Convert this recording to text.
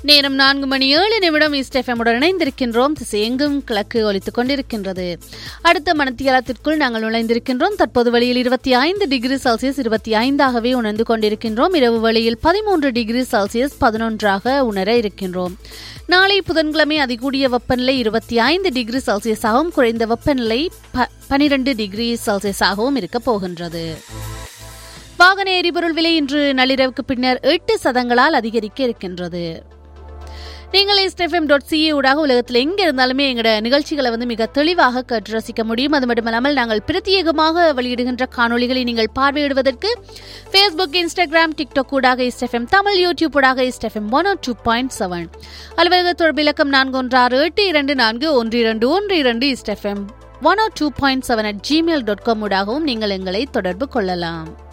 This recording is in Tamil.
நேரம் நான்கு மணி ஏழு நிமிடம் இஸ்டெஃபமுடன் இணைந்திருக்கின்றோம் திசையெங்கும் கிழக்கு ஒலித்துக் கொண்டிருக்கின்றது அடுத்த மணத்தியாலத்திற்குள் நாங்கள் நுழைந்திருக்கின்றோம் தற்போது வெளியில் இருபத்தி ஐந்து டிகிரி செல்சியஸ் இருபத்தி ஐந்தாகவே உணர்ந்து கொண்டிருக்கின்றோம் இரவு வெளியில் பதிமூன்று டிகிரி செல்சியஸ் பதினொன்றாக உணர இருக்கின்றோம் நாளை புதன்கிழமை அதிகூடிய வெப்பநிலை இருபத்தி ஐந்து டிகிரி செல்சியஸாகவும் குறைந்த வெப்பநிலை பனிரெண்டு டிகிரி செல்சியஸாகவும் இருக்கப் போகின்றது வாகன எரிபொருள் விலை இன்று நள்ளிரவுக்கு பின்னர் எட்டு சதங்களால் அதிகரிக்க இருக்கின்றது நீங்கள் இஸ்டெஃப்எம் டாட் சிஏ ஊடாக உலகத்தில் எங்கே இருந்தாலுமே எங்களோட நிகழ்ச்சிகளை வந்து மிக தெளிவாக கற்று ரசிக்க முடியும் அது மட்டுமல்லாமல் நாங்கள் பிரத்யேகமாக வெளியிடுகின்ற காணொலிகளை நீங்கள் பார்வையிடுவதற்கு ஃபேஸ்புக் இன்ஸ்டாகிராம் டிக்டாக் ஊடாக இஸ்டெஃப்எம் தமிழ் யூடியூப் ஊடாக இஸ்டெஃப்எம் ஒன் டூ பாயிண்ட் செவன் அலுவலக தொடர்பு இலக்கம் நான்கு ஒன்று ஆறு எட்டு இரண்டு நான்கு ஒன்று இரண்டு ஒன்று இரண்டு இஸ்டெஃப்எம் one two point seven at Gmail dot com ஊடாகவும் நீங்கள் எங்களை தொடர்பு கொள்ளலாம்